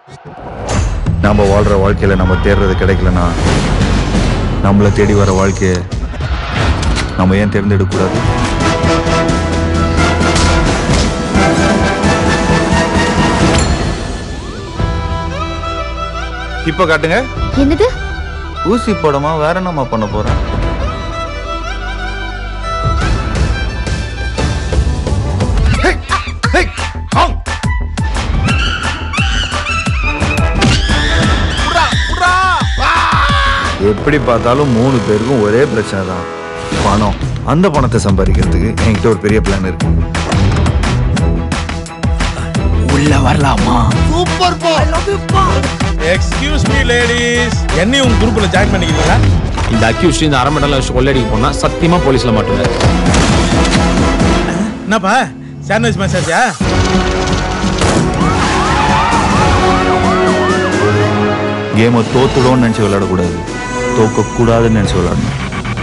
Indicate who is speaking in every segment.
Speaker 1: நம்ம வாழ்ற வாழ்க்கையில நம்ம தேடுறது கிடைக்கலனா நம்மளை தேடி வர வாழ்க்கையை நம்ம ஏன் தேர்ந்தெடுக்க கூடாது இப்ப காட்டுங்க
Speaker 2: என்னது
Speaker 1: ஊசி போடமா வேற என்னம்மா பண்ண போறேன் எப்படி பார்த்தாலும் மூணு பேருக்கும் ஒரே பிரச்சனை தான் பணம் அந்த பணத்தை சம்பாதிக்கிறதுக்கு என்கிட்ட ஒரு பெரிய பிளான் இருக்கு
Speaker 3: உள்ள வரலாமா
Speaker 4: எக்ஸ்கியூஸ் மீ லேடிஸ் என்னையும் உங்க குரூப்ல ஜாயின் பண்ணிக்கிறீங்களா
Speaker 5: இந்த அக்யூஸ்ட் இந்த அரை மண்டலம் வச்சு கொள்ளடிக்க போனா சத்தியமா போலீஸ்ல மாட்டுவேன்
Speaker 4: என்னப்பா சாண்ட்விச் மசாஜா
Speaker 1: கேமை தோத்துடும்னு நினைச்சு விளையாடக்கூடாது தோக்க கூடாதுன்னு நினைச்சு விளையாடணும்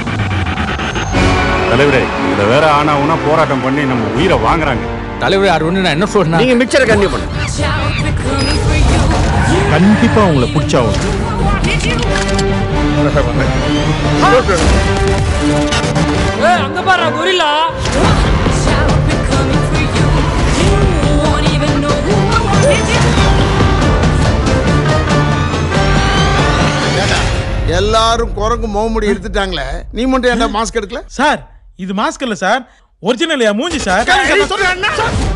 Speaker 6: தலைவரே இதுல வேற ஆனா ஊனா போராட்டம் பண்ணி நம்ம உயிரை வாங்குறாங்க
Speaker 5: தலைவர் அது ஒண்ணு நான் என்ன சொல்றேன்
Speaker 3: நீங்க மிக்சரை கண்டிப்பா பண்ணுங்க
Speaker 4: கண்டிப்பா உங்களை பிடிச்சா
Speaker 7: அங்க பாரு கொரில்லா
Speaker 8: எல்லாரும் குரங்கு முகமுடி எடுத்துட்டாங்களே நீ மட்டும் ஏன்டா மாஸ்க் எடுக்கல
Speaker 4: சார் இது மாஸ்க் இல்ல சார் ஒரிஜினல் மூஞ்சி சார்